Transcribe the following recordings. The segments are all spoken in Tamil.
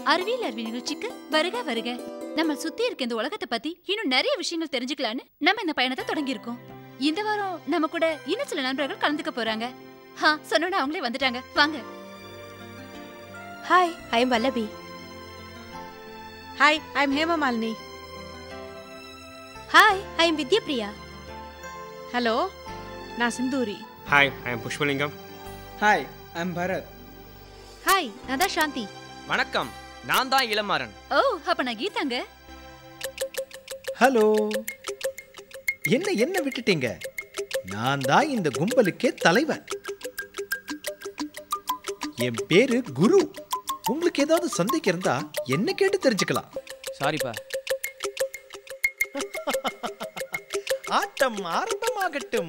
அறிவியல் அறிவி நிகழ்ச்சிக்கு வருக வருக நம்ம சுத்தி இருக்க இந்த உலகத்தை பத்தி இன்னும் நிறைய விஷயங்கள் தெரிஞ்சுக்கலான்னு நம்ம இந்த பயணத்தை தொடங்கி இருக்கோம் இந்த வாரம் நம்ம கூட இன்னும் சில நண்பர்கள் கலந்துக்க போறாங்க ஹா சொன்னோட அவங்களே வந்துட்டாங்க வாங்க hi I am Vallabhi hi I am Hemamalini hi I am Vidyapriya hello நான் Sindhuri hi I am Pushpalingam hi I'm Bharath hi நான் தான் சாந்தி வணக்கம் நான் தான் இளமாறன் ஓ அப்ப நான் கீதாங்க ஹலோ என்ன என்ன விட்டுட்டீங்க நான் தான் இந்த கும்பலுக்கே தலைவன் என் பேரு குரு உங்களுக்கு ஏதாவது சந்தேகம் இருந்தா என்ன கேட்டு தெரிஞ்சுக்கலாம் சாரிப்பா ஆட்டம் ஆரம்பமாகட்டும்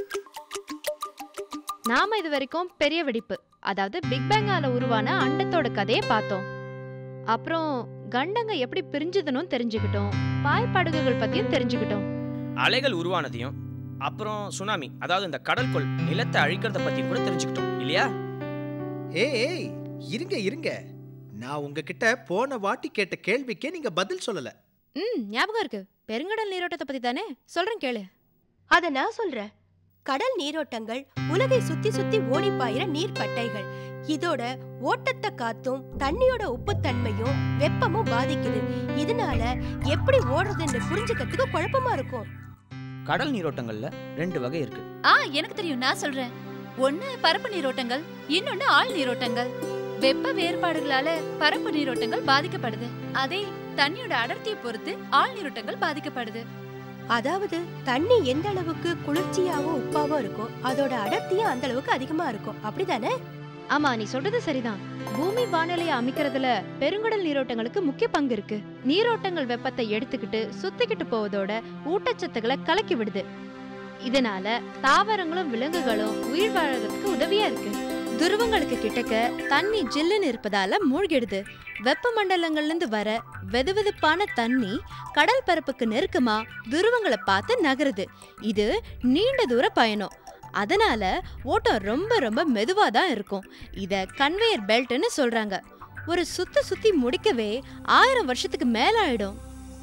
நாம இது வரைக்கும் பெரிய வெடிப்பு அதாவது பிக் பேங்கால உருவான அண்டத்தோட கதையை பார்த்தோம் அப்புறம் கண்டங்க எப்படி பிரிஞ்சுதுன்னு தெரிஞ்சுக்கிட்டோம் பாய்ப்படுகைகள் பத்தியும் தெரிஞ்சுக்கிட்டோம் அலைகள் உருவானதையும் அப்புறம் சுனாமி அதாவது இந்த கடற்கொள் நிலத்தை அழிக்கிறத பத்தி கூட தெரிஞ்சுக்கிட்டோம் இல்லையா ஏய் ஏய், இருங்க இருங்க நான் உங்ககிட்ட போன வாட்டி கேட்ட கேள்விக்கே நீங்க பதில் சொல்லல ம் ஞாபகம் இருக்கு பெருங்கடல் நீரோட்டத்தை பத்தி தானே சொல்றேன் கேளு அத நான் சொல்றேன் கடல் நீரோட்டங்கள் உலகை சுத்தி சுத்தி ஓடி பாயிற நீர்ப்பட்டைகள் இதோட ஓட்டத்தை காத்தும் தண்ணியோட உப்புத்தன்மையும் வெப்பமும் பாதிக்குது இதனால எப்படி ஓடுறதுன்னு புரிஞ்சுக்கிறதுக்கு குழப்பமா இருக்கும் கடல் நீரோட்டங்கள்ல ரெண்டு வகை இருக்கு ஆ எனக்கு தெரியும் நான் சொல்றேன் ஒண்ணு பரப்பு நீரோட்டங்கள் இன்னொன்னு ஆழ் நீரோட்டங்கள் வெப்ப வேறுபாடுகளால பரப்பு நீரோட்டங்கள் பாதிக்கப்படுது அதே தண்ணியோட அடர்த்தியை பொறுத்து ஆழ் நீரோட்டங்கள் பாதிக்கப்படுது அதாவது தண்ணி எந்த அளவுக்கு குளிர்ச்சியாவும் உப்பாவும் இருக்கும் அதோட அடர்த்தியும் அந்த அளவுக்கு அதிகமா இருக்கும் அப்படிதானே ஆமா நீ சொல்றது சரிதான் பூமி வானிலையை அமைக்கிறதுல பெருங்கடல் நீரோட்டங்களுக்கு முக்கிய பங்கு இருக்கு நீரோட்டங்கள் வெப்பத்தை எடுத்துக்கிட்டு சுத்திக்கிட்டு போவதோட ஊட்டச்சத்துக்களை கலக்கி விடுது இதனால தாவரங்களும் விலங்குகளும் உயிர் வாழறதுக்கு உதவியா இருக்கு துருவங்களுக்கு கிட்டக்க தண்ணி ஜில்லுன்னு இருப்பதால மூழ்கிடுது வெப்ப மண்டலங்கள்ல இருந்து வர வெதுவெதுப்பான தண்ணி கடல் பரப்புக்கு நெருக்கமா துருவங்களை பார்த்து நகருது இது நீண்ட தூர பயணம் அதனால ஓட்டம் ரொம்ப ரொம்ப மெதுவா தான் இருக்கும் இத கன்வேயர் பெல்ட்னு சொல்றாங்க ஒரு சுத்து சுத்தி முடிக்கவே ஆயிரம் வருஷத்துக்கு மேல ஆயிடும்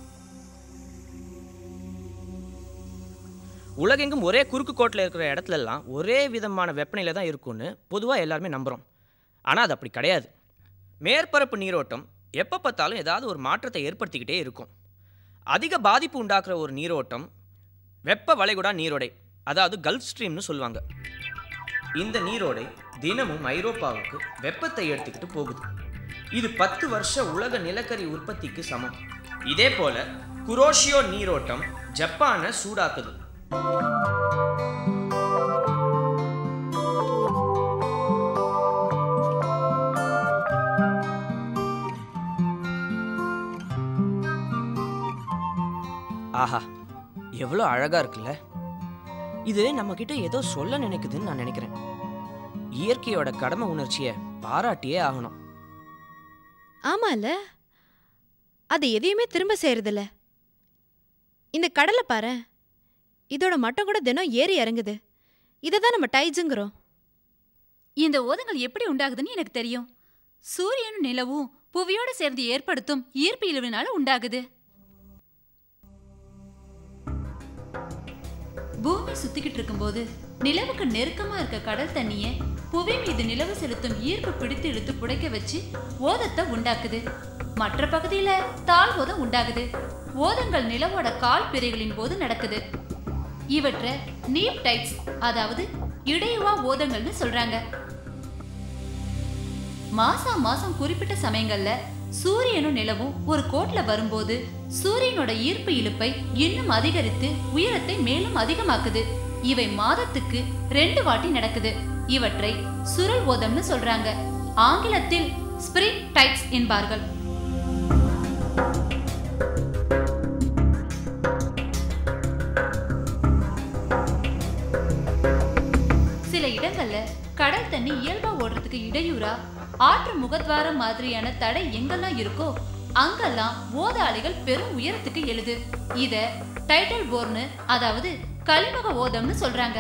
உலகெங்கும் ஒரே குறுக்கு கோட்டில் இருக்கிற இடத்துல எல்லாம் ஒரே விதமான வெப்பநிலை தான் இருக்கும்னு பொதுவாக எல்லாருமே நம்புகிறோம் ஆனால் அது அப்படி கிடையாது மேற்பரப்பு நீரோட்டம் எப்போ பார்த்தாலும் ஏதாவது ஒரு மாற்றத்தை ஏற்படுத்திக்கிட்டே இருக்கும் அதிக பாதிப்பு உண்டாக்குற ஒரு நீரோட்டம் வெப்ப வளைகுடா நீரோடை அதாவது கல்ஃப் ஸ்ட்ரீம்னு சொல்லுவாங்க இந்த நீரோடை தினமும் ஐரோப்பாவுக்கு வெப்பத்தை எடுத்துக்கிட்டு போகுது இது பத்து வருஷ உலக நிலக்கரி உற்பத்திக்கு சமம் இதே போல குரோஷியோ நீரோட்டம் ஜப்பானை சூடாக்குது ஆஹா எவ்வளோ அழகா இருக்குல்ல இது நம்ம கிட்ட ஏதோ சொல்ல நினைக்குதுன்னு நான் நினைக்கிறேன் இயற்கையோட கடமை உணர்ச்சியை பாராட்டியே ஆகணும் ஆமால அது எதையுமே திரும்ப செய்யறதில்ல இந்த கடலை பாரு இதோட மட்டம் கூட தினம் ஏறி இறங்குது இதை தான் நம்ம டைட்ஸுங்கிறோம் இந்த ஓதங்கள் எப்படி உண்டாகுதுன்னு எனக்கு தெரியும் சூரியனும் நிலவும் புவியோட சேர்ந்து ஏற்படுத்தும் ஈர்ப்பு இழிவினால உண்டாகுது பூமி சுத்திக்கிட்டு இருக்கும்போது நிலவுக்கு நெருக்கமா இருக்க கடல் தண்ணிய புவி மீது நிலவு செலுத்தும் ஈர்ப்பு பிடித்து இழுத்து புடைக்க வச்சு ஓதத்தை உண்டாக்குது மற்ற பகுதியில தாழ் ஓதம் உண்டாகுது ஓதங்கள் நிலவோட கால் பிறைகளின் போது நடக்குது இவற்றை நீப் டைட்ஸ் அதாவது இடையுவா ஓதங்கள்னு சொல்றாங்க மாசா மாசம் குறிப்பிட்ட சமயங்கள்ல சூரியனும் நிலவும் ஒரு கோட்ல வரும்போது சூரியனோட ஈர்ப்பு இழுப்பை இன்னும் அதிகரித்து உயரத்தை மேலும் அதிகமாக்குது இவை மாதத்துக்கு ரெண்டு வாட்டி நடக்குது இவற்றை சுருள் ஓதம்னு சொல்றாங்க ஆங்கிலத்தில் ஸ்பிரிங் டைட்ஸ் என்பார்கள் சில இடங்கள்ல கடல் தண்ணி இயல்பா ஓடுறதுக்கு இடையூறா ஆற்று முகத்வாரம் மாதிரியான தடை எங்கெல்லாம் இருக்கோ அங்கெல்லாம் ஓத அலைகள் பெரும் உயரத்துக்கு எழுது இத டைட்டல் போர்னு அதாவது கலிமுக ஓதம்னு சொல்றாங்க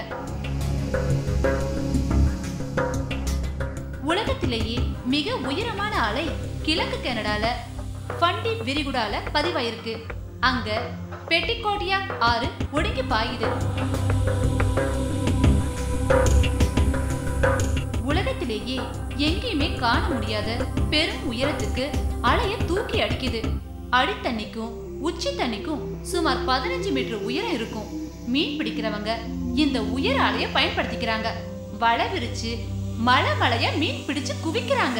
உலகத்திலேயே மிக உயரமான அலை கிழக்கு கனடால ஃபண்டி விரிகுடால பதிவாயிருக்கு அங்க பெட்டிகோட்டியா ஆறு ஒடுங்கி பாயுது உலகத்திலேயே எங்கேயுமே காண முடியாத பெரும் உயரத்துக்கு அலைய தூக்கி அடிக்குது அடித்தண்ணிக்கும் உச்சி தண்ணிக்கும் சுமார் பதினஞ்சு மீட்டர் உயரம் இருக்கும் மீன் பிடிக்கிறவங்க இந்த உயர அலைய பயன்படுத்திக்கிறாங்க வலை விரிச்சு மழை மழைய மீன் பிடிச்சு குவிக்கிறாங்க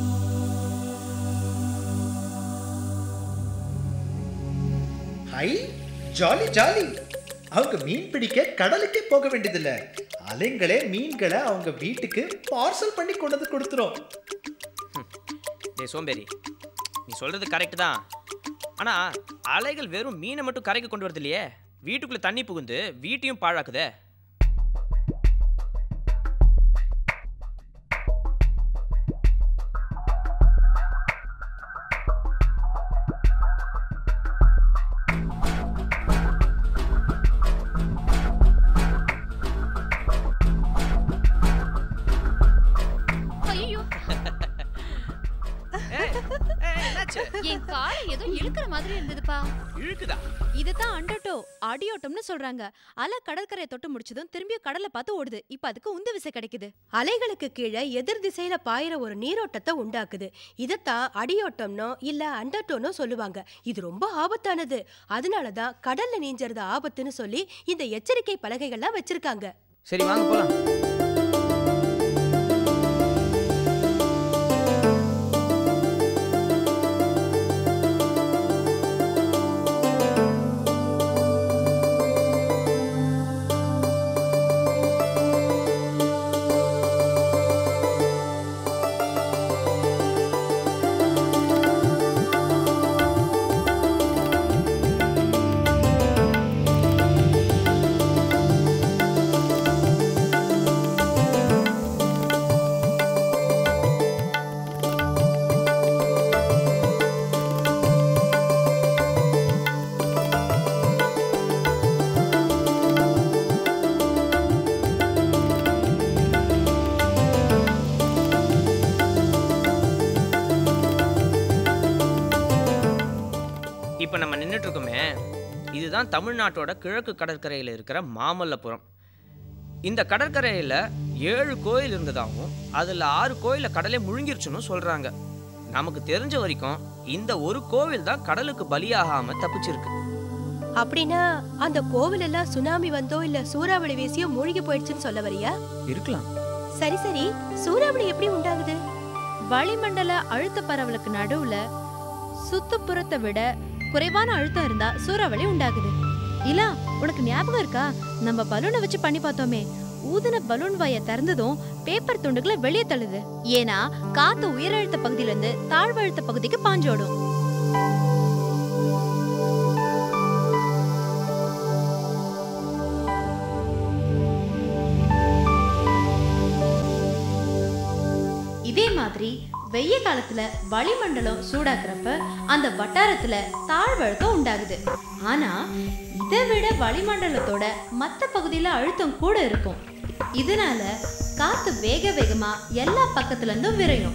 ஹை ஜாலி ஜாலி அவங்க மீன் பிடிக்க கடலுக்கே போக வேண்டியதில்ல அலைங்களே மீன்களை அவங்க வீட்டுக்கு பார்சல் பண்ணி கொண்டு வந்து கொடுத்துரும் டேய் சோம்பேறி நீ சொல்கிறது கரெக்டு தான் ஆனால் அலைகள் வெறும் மீனை மட்டும் கரைக்கு கொண்டு வரது இல்லையே வீட்டுக்குள்ளே தண்ணி புகுந்து வீட்டையும் பாழாக்குதே ஐயோ ஏய், ஏய், என்னாச்சு என் காலை ஏதோ இழுக்கிற மாதிரி இருந்ததுப்பா இழுக்குதா இதுதான் அண்டட்டோ அடியோட்டம்னு சொல்றாங்க அலை கடற்கரையை தொட்டு முடிச்சதும் திரும்பியும் கடலை பார்த்து ஓடுது இப்ப அதுக்கு உந்து விசை கிடைக்குது அலைகளுக்கு கீழே எதிர் திசையில பாயிற ஒரு நீரோட்டத்தை உண்டாக்குது இதைத்தான் அடியோட்டம்னோ இல்ல அண்டட்டோனோ சொல்லுவாங்க இது ரொம்ப ஆபத்தானது அதனாலதான் கடல்ல நீஞ்சறது ஆபத்துன்னு சொல்லி இந்த எச்சரிக்கை பலகைகள்லாம் வச்சிருக்காங்க சரி வாங்க போகலாம் இப்போ நம்ம நின்றுட்டு இருக்கோமே இதுதான் தமிழ்நாட்டோட கிழக்கு கடற்கரையில் இருக்கிற மாமல்லபுரம் இந்த கடற்கரையில் ஏழு கோயில் இருந்ததாகவும் அதில் ஆறு கோயிலில் கடலே முழுங்கிருச்சுன்னு சொல்கிறாங்க நமக்கு தெரிஞ்ச வரைக்கும் இந்த ஒரு கோவில் தான் கடலுக்கு பலியாகாம தப்பிச்சிருக்கு அப்படின்னா அந்த கோவில் எல்லாம் சுனாமி வந்தோ இல்ல சூறாவளி வீசியோ மூழ்கி போயிடுச்சுன்னு சொல்ல வரியா இருக்கலாம் சரி சரி சூறாவளி எப்படி உண்டாகுது வளிமண்டல அழுத்த பரவலுக்கு நடுவுல சுத்துப்புறத்தை விட குறைவான அழுத்தம் இருந்தா சூறாவளி உண்டாகுது இல்ல உனக்கு ஞாபகம் இருக்கா நம்ம பலூனை வச்சு பண்ணி பார்த்தோமே ஊதுன பலூன் வாய திறந்ததும் பேப்பர் துண்டுகளை வெளியே தள்ளுது ஏன்னா காத்து உயரழுத்த பகுதியில இருந்து தாழ்வழுத்த பகுதிக்கு பாஞ்சோடும் இதே மாதிரி வெய்ய காலத்துல வளிமண்டலம் சூடாக்குறப்ப அந்த வட்டாரத்துல தாழ்வழுத்தம் உண்டாகுது ஆனா இதை விட வளிமண்டலத்தோட மற்ற பகுதியில அழுத்தம் கூட இருக்கும் இதனால காத்து வேக வேகமா எல்லா பக்கத்துல இருந்தும் விரையும்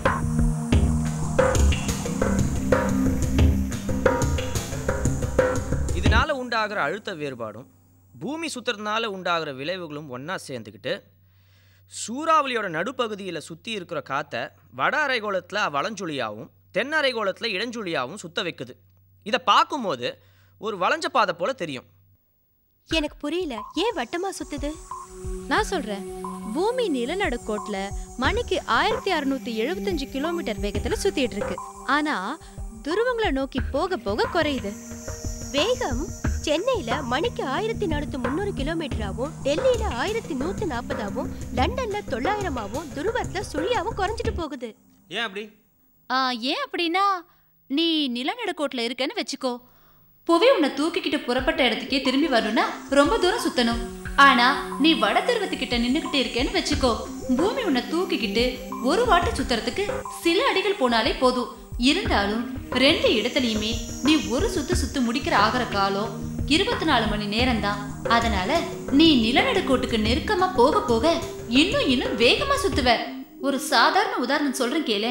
இதனால உண்டாகிற அழுத்த வேறுபாடும் பூமி சுத்துறதுனால உண்டாகிற விளைவுகளும் ஒன்றா சேர்ந்துக்கிட்டு சூறாவளியோட நடுப்பகுதியில் சுற்றி இருக்கிற காற்றை வட அரைகோளத்தில் வளஞ்சுழியாகவும் தென் அரைகோளத்தில் இடஞ்சுழியாகவும் சுத்த வைக்குது இதை பார்க்கும்போது ஒரு வளைஞ்ச பாதை போல தெரியும் எனக்கு புரியல ஏன் வட்டமா சுத்துது நான் சொல்றேன் பூமி நிலநடுக்கோட்ல மணிக்கு ஆயிரத்தி அறுநூத்தி எழுபத்தஞ்சு கிலோமீட்டர் வேகத்துல சுத்திட்டு இருக்கு ஆனா துருவங்களை நோக்கி போக போக குறையுது வேகம் சென்னையில மணிக்கு ஆயிரத்தி நானூத்தி முந்நூறு கிலோமீட்டராவும் டெல்லியில ஆயிரத்தி நூத்தி நாற்பதாவும் லண்டன்ல தொள்ளாயிரமாவும் துருவத்துல சுழியாவும் குறைஞ்சிட்டு போகுது ஏன் அப்படி ஆ, ஏன் அப்படின்னா நீ நிலநடுக்கோட்டில் இருக்கன்னு வச்சுக்கோ புவி உன்னை தூக்கிக்கிட்டு புறப்பட்ட இடத்துக்கே திரும்பி வரணும்னா ரொம்ப தூரம் சுத்தணும் ஆனா நீ வட துருவத்துக்கிட்ட நின்னுக்கிட்டு இருக்கேன்னு வச்சுக்கோ பூமி உன்னை தூக்கிக்கிட்டு ஒரு வாட்டி சுத்துறதுக்கு சில அடிகள் போனாலே போதும் இருந்தாலும் ரெண்டு இடத்துலயுமே நீ ஒரு சுத்து சுத்து முடிக்கிற ஆகிற காலம் இருபத்தி நாலு மணி நேரம்தான் அதனால நீ நிலநடுக்கோட்டுக்கு நெருக்கமா போக போக இன்னும் இன்னும் வேகமா சுத்துவ ஒரு சாதாரண உதாரணம் சொல்றேன் கேளேன்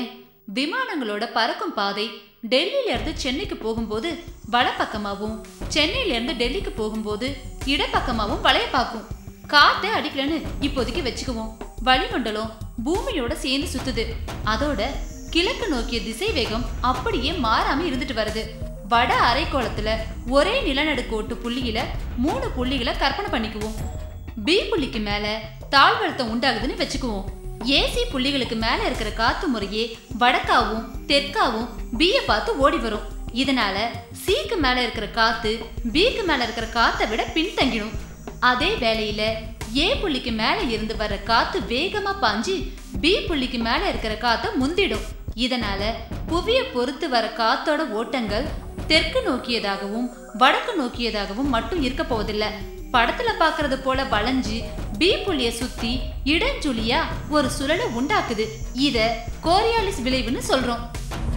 விமானங்களோட பறக்கும் பாதை டெல்லியில இருந்து சென்னைக்கு போகும்போது வலப்பக்கமாவும் சென்னையில இருந்து டெல்லிக்கு போகும்போது இடப்பக்கமாவும் வளைய பார்க்கும் காத்தே அடிக்கலன்னு இப்போதைக்கு வச்சுக்குவோம் வளிமண்டலம் பூமியோட சேர்ந்து சுத்துது அதோட கிழக்கு நோக்கிய திசை வேகம் அப்படியே மாறாம இருந்துட்டு வருது வட அரைக்கோளத்துல ஒரே நிலநடுக்கோட்டு புள்ளியில மூணு புள்ளிகளை கற்பனை பண்ணிக்குவோம் பி புள்ளிக்கு மேல தாழ்வழுத்தம் உண்டாகுதுன்னு வச்சுக்குவோம் ஏசி புள்ளிகளுக்கு மேல இருக்கிற காத்து முறையே வடக்காவும் தெற்காவும் பிய பார்த்து ஓடி வரும் இதனால சிக்கு மேல இருக்கிற காத்து பிக்கு மேல இருக்கிற காத்தை விட பின்தங்கிடும் அதே வேளையில ஏ புள்ளிக்கு மேல இருந்து வர்ற காத்து வேகமா பாஞ்சு பி புள்ளிக்கு மேல இருக்கிற காத்தை முந்திடும் இதனால புவிய பொறுத்து வர காத்தோட ஓட்டங்கள் தெற்கு நோக்கியதாகவும் வடக்கு நோக்கியதாகவும் மட்டும் இருக்க போவதில்ல படத்துல பாக்குறது போல வளைஞ்சு பி புள்ளிய சுத்தி இடஞ்சுழியா ஒரு சுழலை உண்டாக்குது இத கோரியாலிஸ் விளைவுன்னு சொல்றோம்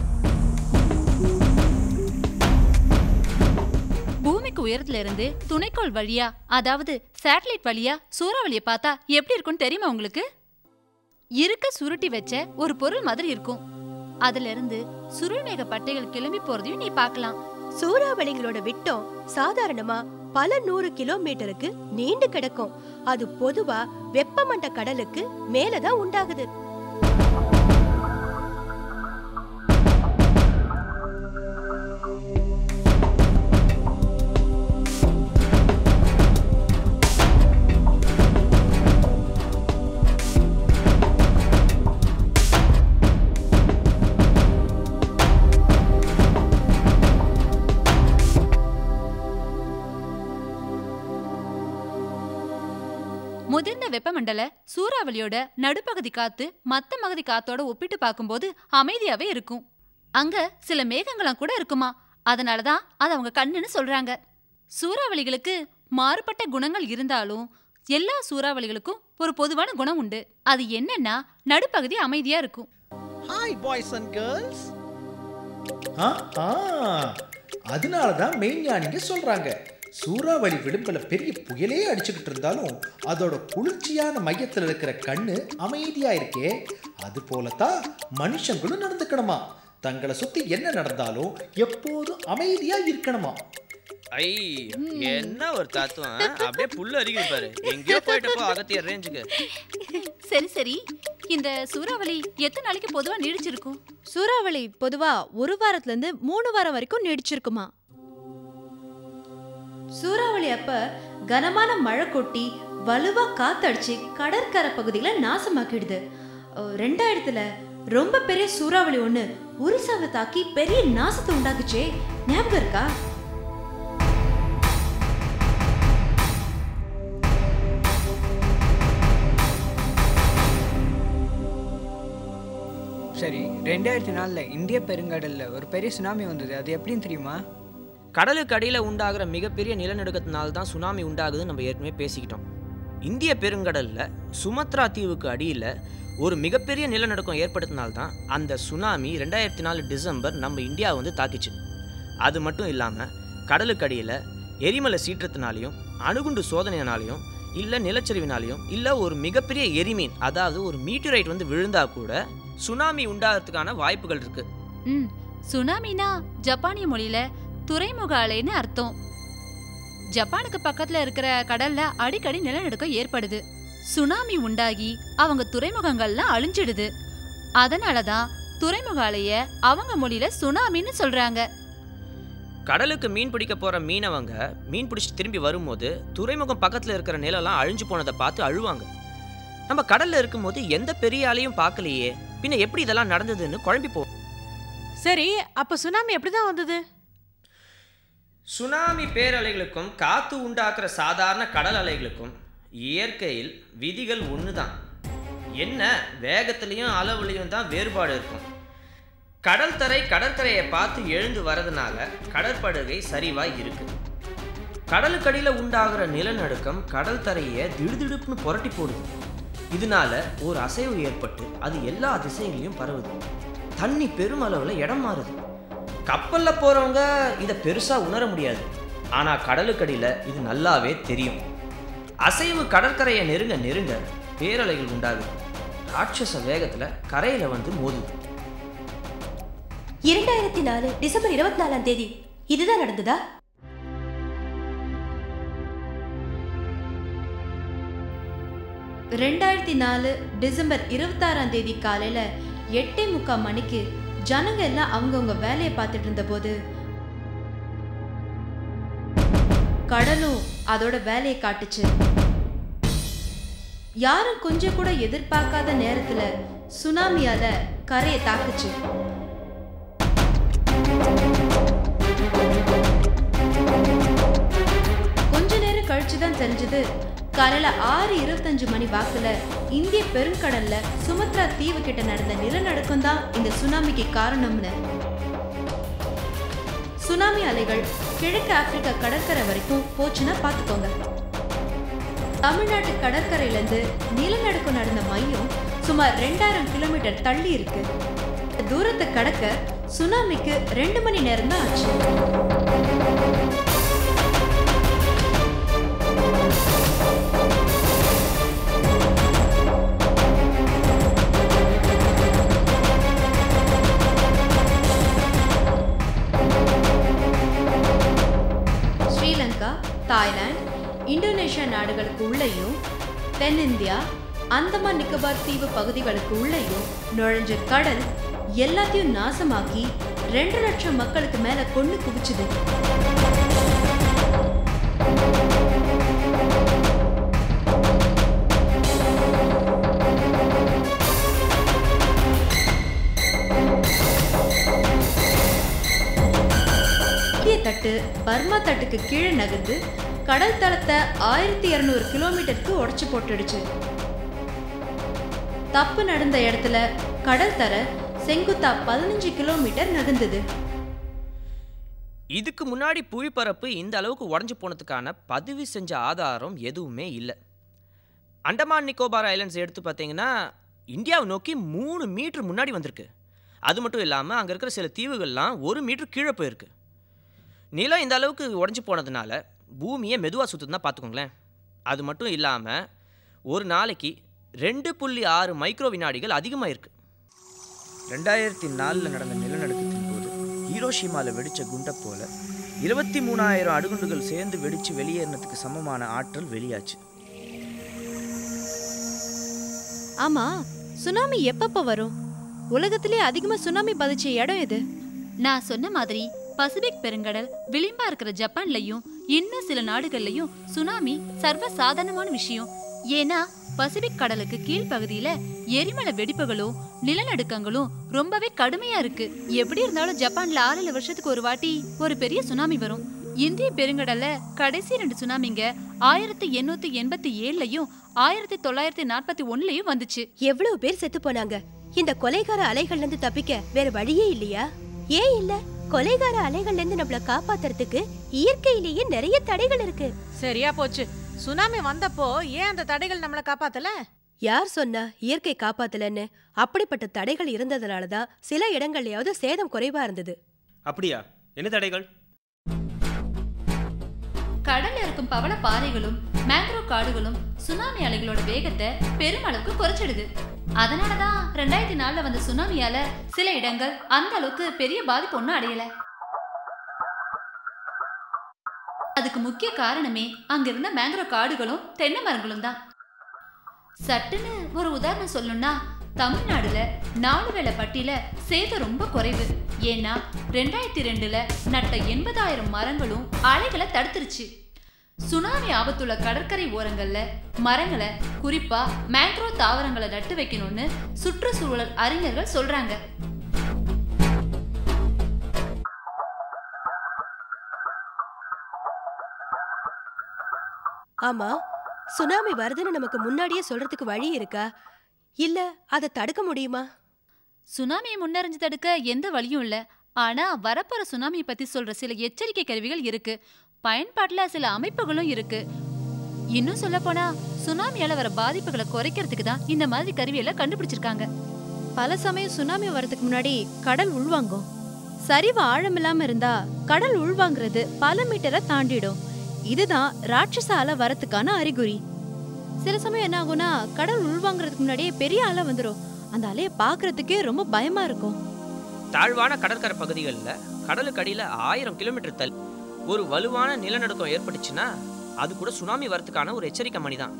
பூமிக்கு உயரத்துல இருந்து துணைக்கோள் வழியா அதாவது சேட்டலைட் வழியா சூறாவளியை பார்த்தா எப்படி இருக்கும்னு தெரியுமா உங்களுக்கு இருக்க சுருட்டி வச்ச ஒரு பொருள் மாதிரி இருக்கும் அதுல இருந்து சுருள்மேக பட்டைகள் கிளம்பி போறதையும் நீ பார்க்கலாம் சூறாவளிகளோட விட்டம் சாதாரணமா பல நூறு கிலோமீட்டருக்கு நீண்டு கிடக்கும் அது பொதுவா வெப்பமண்ட கடலுக்கு மேலதான் உண்டாகுது முதிர்ந்த வெப்பமண்டல சூறாவளியோட நடுப்பகுதி காத்து மத்த பகுதி காத்தோட ஒப்பிட்டு பார்க்கும்போது அமைதியாவே இருக்கும் அங்க சில மேகங்களாம் கூட இருக்குமா அதனாலதான் அது அவங்க கண்ணுன்னு சொல்றாங்க சூறாவளிகளுக்கு மாறுபட்ட குணங்கள் இருந்தாலும் எல்லா சூறாவளிகளுக்கும் ஒரு பொதுவான குணம் உண்டு அது என்னன்னா நடுப்பகுதி அமைதியா இருக்கும் Hi, boys and girls. ஆ ஆ அதனால தான் மெய்ஞானிங்க சொல்றாங்க சூறாவளி விளிம்புல பெரிய புயலே அடிச்சுக்கிட்டு இருந்தாலும் அதோட குளிர்ச்சியான மையத்தில் இருக்கிற கண்ணு அமைதியா இருக்கே அது போலத்தான் மனுஷங்களும் நடந்துக்கணுமா தங்களை சுத்தி என்ன நடந்தாலும் எப்போதும் அமைதியா இருக்கணுமா ஐ என்ன ஒரு தத்துவம் ஆ? அப்படியே புல்லு அருகில் பாரு எங்கேயோ போயிட்டப்போ அகத்தியர் ரேஞ்சுக்கு சரி சரி இந்த சூறாவளி எத்தனை நாளைக்கு பொதுவா நீடிச்சிருக்கும் சூறாவளி பொதுவா ஒரு வாரத்துல இருந்து மூணு வாரம் வரைக்கும் நீடிச்சிருக்குமா சூறாவளி அப்ப கனமான மழை கொட்டி வலுவா காத்தடிச்சு கடற்கரை பகுதிகளை நாசமாக்கிடுது அஹ் ரெண்டாயிரத்துல ரொம்ப பெரிய சூறாவளி ஒண்ணு ஒரிசாவை தாக்கி பெரிய நாசத்தை உண்டாக்குச்சே ஞாபகம் இருக்கா சரி ரெண்டாயிரத்தி நாலில் இந்திய பெருங்கடலில் ஒரு பெரிய சுனாமி வந்தது அது எப்படின்னு தெரியுமா கடலுக்கு அடியில் உண்டாகிற மிகப்பெரிய நிலநடுக்கத்தினால தான் சுனாமி உண்டாகுதுன்னு நம்ம ஏற்கனவே பேசிக்கிட்டோம் இந்திய பெருங்கடலில் சுமத்ரா தீவுக்கு அடியில் ஒரு மிகப்பெரிய நிலநடுக்கம் ஏற்படுத்தினால்தான் அந்த சுனாமி ரெண்டாயிரத்தி நாலு டிசம்பர் நம்ம இந்தியாவை வந்து தாக்கிச்சு அது மட்டும் இல்லாமல் கடலுக்கு அடியில் எரிமலை சீற்றத்தினாலையும் அணுகுண்டு சோதனையினாலையும் இல்லை நிலச்சரிவினாலையும் இல்லை ஒரு மிகப்பெரிய எரிமீன் அதாவது ஒரு மீட்டரைட் வந்து விழுந்தா கூட சுனாமி உண்டாகிறதுக்கான வாய்ப்புகள் இருக்கு ம் சுனாமினா ஜப்பானிய மொழியில துறைமுக அலைன்னு அர்த்தம் ஜப்பானுக்கு பக்கத்துல இருக்கிற கடல்ல அடிக்கடி நிலநடுக்கம் ஏற்படுது சுனாமி உண்டாகி அவங்க துறைமுகங்கள்லாம் அழிஞ்சிடுது அதனாலதான் துறைமுக அலைய அவங்க மொழியில சுனாமின்னு சொல்றாங்க கடலுக்கு மீன் பிடிக்க போற மீனவங்க மீன் பிடிச்சிட்டு திரும்பி வரும்போது துறைமுகம் பக்கத்துல இருக்கிற நிலம்லாம் அழிஞ்சு போனதை பார்த்து அழுவாங்க நம்ம கடல்ல இருக்கும்போது எந்த பெரிய அலையும் பார்க்கலையே பின்ன எப்படி இதெல்லாம் நடந்ததுன்னு குழம்பி போ சரி அப்ப சுனாமி எப்படிதான் வந்தது சுனாமி பேரலைகளுக்கும் காத்து உண்டாக்குற சாதாரண கடல் அலைகளுக்கும் இயற்கையில் விதிகள் ஒன்று தான் என்ன வேகத்திலையும் அளவுலையும் தான் வேறுபாடு இருக்கும் கடல் தரை கடற்கரையை பார்த்து எழுந்து வரதுனால கடற்படுகை சரிவாய் இருக்கு கடலுக்கடியில் உண்டாகிற நிலநடுக்கம் கடல் தரையை திடுதிடுப்புன்னு புரட்டி போடுது இதனால ஒரு அசைவு ஏற்பட்டு அது எல்லா திசைகளையும் பரவுது தண்ணி பெருமளவில் இடம் மாறுது கப்பல்ல போறவங்க இதை பெருசா உணர முடியாது ஆனா கடலுக்கடியில இது நல்லாவே தெரியும் அசைவு கடற்கரையை நெருங்க நெருங்க பேரலைகள் உண்டாகுது ராட்சச வேகத்துல கரையில வந்து மோதுது இரண்டாயிரத்தி நாலு டிசம்பர் இருபத்தி நாலாம் தேதி இதுதான் நடந்ததா ரெண்டாயிரத்தி நாலு டிசம்பர் இருபத்தாறாம் தேதி காலையில எட்டே முக்கால் மணிக்கு ஜனங்க எல்லாம் அவங்கவுங்க வேலையை பார்த்துட்டு இருந்தபோது கடலும் அதோட வேலையை காட்டுச்சு யாரும் கொஞ்சம் கூட எதிர்பார்க்காத நேரத்துல சுனாமியால கரையை தாக்குச்சு கொஞ்ச நேரம் கழிச்சு தான் தெரிஞ்சது காலையில ஆறு இருபத்தஞ்சு மணி வாக்குல இந்திய பெருங்கடல்ல சுமத்ரா தீவு கிட்ட நடந்த நிலநடுக்கம் தான் இந்த சுனாமிக்கு காரணம்னு சுனாமி அலைகள் கிழக்கு ஆப்பிரிக்கா கடற்கரை வரைக்கும் போச்சுன்னா பார்த்துக்கோங்க தமிழ்நாட்டு கடற்கரையிலேருந்து நிலநடுக்கம் நடந்த மையம் சுமார் ரெண்டாயிரம் கிலோமீட்டர் தள்ளி இருக்கு தூரத்தை கடக்க சுனாமிக்கு ரெண்டு மணி நேரம் தான் ஆச்சு ஸ்ரீலங்கா தாய்லாந்து இந்தோனேஷியா நாடுகளுக்கு உள்ளேயும் தென்னிந்தியா அந்தமான் நிக்கோபார் தீவு பகுதிகளுக்கு உள்ளேயும் நுழைஞ்ச கடல் எல்லாத்தையும் நாசமாக்கி ரெண்டு லட்சம் மக்களுக்கு மேல கொண்டு குவிச்சுது இந்திய தட்டு பர்மா தட்டுக்கு கீழே நகர்ந்து கடல் தளத்தை ஆயிரத்தி இருநூறு கிலோமீட்டருக்கு உடைச்சு போட்டுடுச்சு தப்பு நடந்த இடத்துல கடல் தர செங்குத்தா பதினஞ்சு கிலோமீட்டர் நகர்ந்தது இதுக்கு முன்னாடி புவிப்பரப்பு இந்த அளவுக்கு உடஞ்சி போனதுக்கான பதிவு செஞ்ச ஆதாரம் எதுவுமே இல்லை அண்டமான் நிக்கோபார் ஐலண்ட்ஸ் எடுத்து பார்த்தீங்கன்னா இந்தியாவை நோக்கி மூணு மீட்டர் முன்னாடி வந்திருக்கு அது மட்டும் இல்லாமல் அங்கே இருக்கிற சில தீவுகள்லாம் ஒரு மீட்டர் கீழே போயிருக்கு நிலம் இந்த அளவுக்கு உடஞ்சி போனதுனால பூமியை மெதுவாக சுற்றுதுன்னா பார்த்துக்கோங்களேன் அது மட்டும் இல்லாமல் ஒரு நாளைக்கு ரெண்டு புள்ளி ஆறு மைக்ரோ வினாடிகள் அதிகமாக இருக்குது ரெண்டாயிரத்தி நாலில் நடந்த நிலநடுக்கத்தின் போது ஹீரோஷிமாவில் வெடிச்ச குண்டை போல இருபத்தி மூணாயிரம் அணுகுண்டுகள் சேர்ந்து வெடிச்சு வெளியேறினதுக்கு சமமான ஆற்றல் வெளியாச்சு ஆமா சுனாமி எப்பப்ப வரும் உலகத்திலே அதிகமா சுனாமி பாதிச்ச இடம் எது நான் சொன்ன மாதிரி பசிபிக் பெருங்கடல் விளிம்பா இருக்கிற ஜப்பான்லயும் இன்னும் சில நாடுகள்லயும் சுனாமி சர்வ சாதாரணமான விஷயம் ஏன்னா பசிபிக் கடலுக்கு கீழ்ப்பகுதியில எரிமலை வெடிப்புகளும் நிலநடுக்கங்களும் ரொம்பவே கடுமையா இருக்கு எப்படி இருந்தாலும் ஜப்பான்ல ஆறு வருஷத்துக்கு ஒரு வாட்டி ஒரு பெரிய சுனாமி வரும் இந்திய பெருங்கடல்ல கடைசி ரெண்டு சுனாமிங்க ஆயிரத்தி எண்ணூத்தி எண்பத்தி ஏழுலயும் ஆயிரத்தி தொள்ளாயிரத்தி நாற்பத்தி ஒண்ணுலயும் வந்துச்சு எவ்வளவு பேர் செத்து போனாங்க இந்த கொலைகார அலைகள்ல இருந்து தப்பிக்க வேற வழியே இல்லையா ஏன் இல்ல கொலைகார அலைகள்ல இருந்து நம்மள காப்பாத்துறதுக்கு இயற்கையிலேயே நிறைய தடைகள் இருக்கு சரியா போச்சு சுனாமி வந்தப்போ ஏன் அந்த தடைகள் நம்மள காப்பாத்தல யார் சொன்னா இயற்கை காப்பாத்தலன்னு அப்படிப்பட்ட தடைகள் இருந்ததுனாலதான் சில இடங்கள்லயாவது சேதம் குறைவா இருந்தது அப்படியா என்ன தடைகள் கடல்ல இருக்கும் பவள பாறைகளும் மேங்க்ரோவ் காடுகளும் சுனாமி அலைகளோட வேகத்தை பெருமளவுக்கு குறைச்சிடுது அதனாலதான் ரெண்டாயிரத்தி நாலுல வந்த சுனாமியால சில இடங்கள் அந்த அளவுக்கு பெரிய பாதிப்பு ஒன்றும் அடையல அதுக்கு முக்கிய காரணமே அங்க இருந்த மேங்க்ரோவ் காடுகளும் தென்னை மரங்களும் தான் சட்டுன்னு ஒரு உதாரணம் சொல்லணும்னா தமிழ்நாடுல நாலு வேளை பட்டியல சேதம் ரொம்ப குறைவு ஏன்னா ரெண்டாயிரத்தி ரெண்டுல நட்ட எண்பதாயிரம் மரங்களும் அலைகளை தடுத்துருச்சு சுனாமி ஆபத்துள்ள கடற்கரை ஓரங்கள்ல மரங்களை குறிப்பா மேங்க்ரோவ் தாவரங்களை நட்டு வைக்கணும்னு சுற்றுச்சூழல் அறிஞர்கள் சொல்றாங்க ஆமா சுனாமி வருதுன்னு நமக்கு முன்னாடியே சொல்றதுக்கு வழி இருக்கா இல்ல அதை தடுக்க முடியுமா சுனாமியை முன்னறிஞ்சு தடுக்க எந்த வழியும் இல்ல ஆனா வரப்போற சுனாமியை பத்தி சொல்ற சில எச்சரிக்கை கருவிகள் இருக்கு பயன்பாட்டுல சில அமைப்புகளும் இருக்கு இன்னும் சொல்ல போனா சுனாமியால வர பாதிப்புகளை குறைக்கிறதுக்கு தான் இந்த மாதிரி கருவியெல்லாம் கண்டுபிடிச்சிருக்காங்க பல சமயம் சுனாமி வரதுக்கு முன்னாடி கடல் உள்வாங்கும் சரிவு ஆழமில்லாம இருந்தா கடல் உள்வாங்குறது பல மீட்டரை தாண்டிடும் இதுதான் ராட்சச அலை வரத்துக்கான அறிகுறி சில சமயம் என்ன ஆகும்னா கடல் உள்வாங்குறதுக்கு முன்னாடியே பெரிய அலை வந்துடும் அந்த அலையை பார்க்கறதுக்கே ரொம்ப பயமா இருக்கும் தாழ்வான கடற்கரை பகுதிகளில் கடலுக்கு அடியில் ஆயிரம் கிலோமீட்டர் தள்ளி ஒரு வலுவான நிலநடுக்கம் ஏற்பட்டுச்சுன்னா அது கூட சுனாமி வரத்துக்கான ஒரு எச்சரிக்கை மணி தான்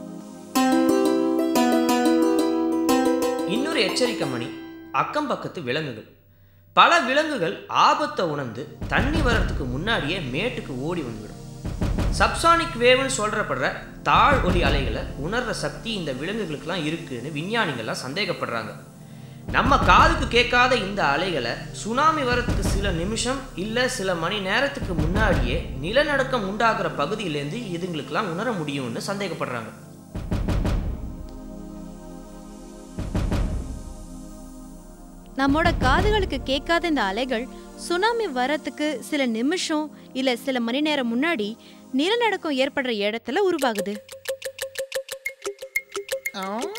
இன்னொரு எச்சரிக்கை மணி அக்கம் பக்கத்து விலங்குகள் பல விலங்குகள் ஆபத்தை உணர்ந்து தண்ணி வர்றதுக்கு முன்னாடியே மேட்டுக்கு ஓடி வந்துவிடும் சப்சானிக் வேவ்னு சொல்றப்படுற தாழ் ஒலி அலைகளை உணர்ற சக்தி இந்த விலங்குகளுக்கெல்லாம் இருக்குன்னு விஞ்ஞானிகள்லாம் சந்தேகப்படுறாங்க நம்ம காதுக்கு கேட்காத இந்த அலைகளை சுனாமி வரத்துக்கு சில நிமிஷம் இல்லை சில மணி நேரத்துக்கு முன்னாடியே நிலநடுக்கம் உண்டாகிற பகுதியிலேருந்து இதுங்களுக்கெல்லாம் உணர முடியும்னு சந்தேகப்படுறாங்க நம்மோட காதுகளுக்கு கேட்காத இந்த அலைகள் சுனாமி வரத்துக்கு சில நிமிஷம் இல்ல சில மணி நேரம் முன்னாடி நிலநடுக்கம் ஏற்படுற இடத்துல உருவாகுது ஆம்.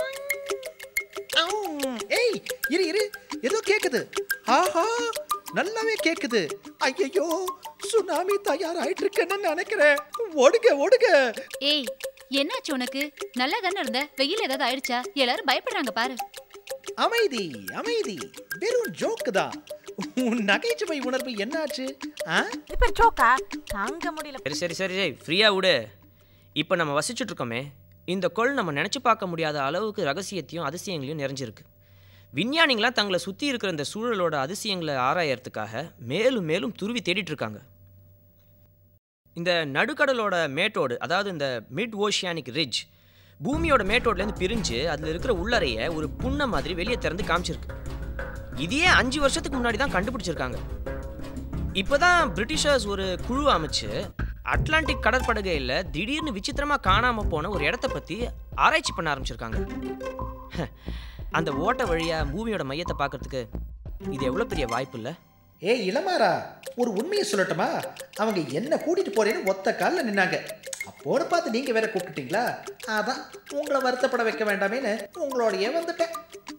ஏய் இரு இரு ஏதோ கேக்குது ஆஹா நல்லாவே கேக்குது ஐயோ சுனாமி தயாராயிட்டு இருக்கேன்னு நினைக்கிறேன் ஓடுங்க ஓடுங்க ஏய் என்னாச்சு உனக்கு நல்லா தானே இருந்த வெயில் ஏதாவது ஆயிடுச்சா எல்லாரும் பயப்படுறாங்க பாரு அமைதி அமைதி வெறும் ஜோக்கு தான் உன் நகைச்சுவை உணர்வு என்னாச்சு ஆ இப்ப ஜோக்கா தாங்க முடியல சரி சரி சரி சரி ஃப்ரீயாக விடு இப்போ நம்ம வசிச்சுட்டு இருக்கோமே இந்த கொள் நம்ம நினச்சி பார்க்க முடியாத அளவுக்கு ரகசியத்தையும் அதிசயங்களையும் நிறைஞ்சிருக்கு விஞ்ஞானிகளாம் தங்களை சுற்றி இருக்கிற இந்த சூழலோட அதிசயங்களை ஆராயறதுக்காக மேலும் மேலும் துருவி தேடிட்டு இருக்காங்க இந்த நடுக்கடலோட மேட்டோடு அதாவது இந்த மிட் ஓஷியானிக் ரிட்ஜ் பூமியோட மேட்டோட்லேருந்து பிரிஞ்சு அதில் இருக்கிற உள்ளறையை ஒரு புண்ணை மாதிரி வெளியே திறந்து காமிச்சிருக்கு இதையே அஞ்சு வருஷத்துக்கு முன்னாடி தான் கண்டுபிடிச்சிருக்காங்க இப்போதான் பிரிட்டிஷர்ஸ் ஒரு குழு அமைச்சு அட்லாண்டிக் கடற்படுகையில் திடீர்னு விசித்திரமாக காணாமல் போன ஒரு இடத்த பற்றி ஆராய்ச்சி பண்ண ஆரம்பிச்சிருக்காங்க அந்த ஓட்ட வழியாக பூமியோட மையத்தை பார்க்கறதுக்கு இது எவ்வளோ பெரிய வாய்ப்பு இல்லை ஏய் இளமாரா ஒரு உண்மையை சொல்லட்டுமா அவங்க என்ன கூட்டிட்டு போறேன்னு ஒத்த காலில் நின்னாங்க அப்போன்னு பார்த்து நீங்க வேற கூப்பிட்டுட்டீங்களா அதான் உங்களை வருத்தப்பட வைக்க வேண்டாமேன்னு உங்களோடயே வந்துட்டேன்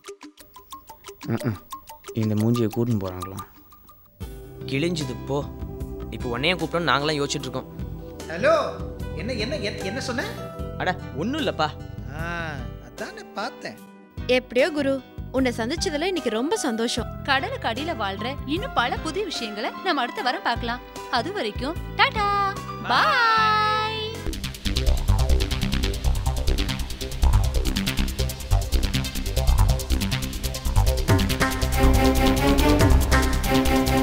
இந்த மூஞ்சியை கூட்டின்னு போகிறாங்களாம் கிழிஞ்சுது போ இப்போ உன்னையே கூப்பிட்டோம் நாங்களாம் யோசிச்சுட்டு இருக்கோம் ஹலோ என்ன என்ன என்ன- என்ன சொன்ன அட ஒன்றும் இல்லைப்பா ஆ, அதானே பார்த்தேன் எப்படியோ குரு உன்னை சந்திச்சதுல இன்னைக்கு ரொம்ப சந்தோஷம் கடலுக்கு அடியில வாழ்ற இன்னும் பல புதிய விஷயங்களை நம்ம அடுத்த வாரம் பார்க்கலாம் அது வரைக்கும் டாடா பாய் Thank you.